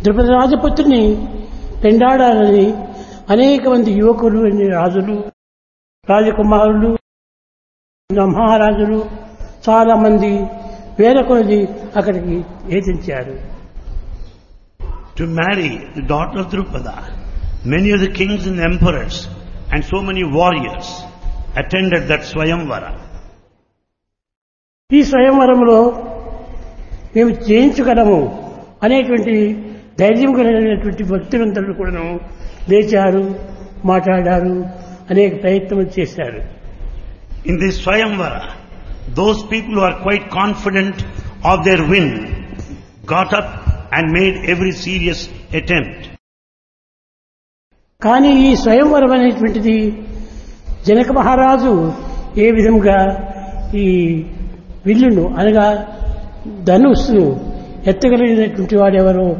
ద్రుపద రాజపుత్రిని పెండాడాలని అనేక మంది యువకులు రాజులు రాజకుమారులు మహారాజులు చాలా మంది వేల కొలది అక్కడికి ఏతించారు To marry the daughter of Drupada, many of the kings and emperors and so many warriors attended that Swayamvara. ఈ స్వయంవరంలో మేము జయించగలము అనేటువంటి ధైర్యం కలిగినటువంటి భక్తులందరూ కూడాను లేచారు మాట్లాడారు అనేక ప్రయత్నం చేశారు In this Swayamvara, those people who are quite confident of their win got up and made every serious attempt. కానీ ఈ స్వయంవరం అనేటువంటిది జనక మహారాజు ఏ విధంగా ఈ విల్లును అనగా ధనుస్సును ఎత్తగలిగినటువంటి వాడెవరో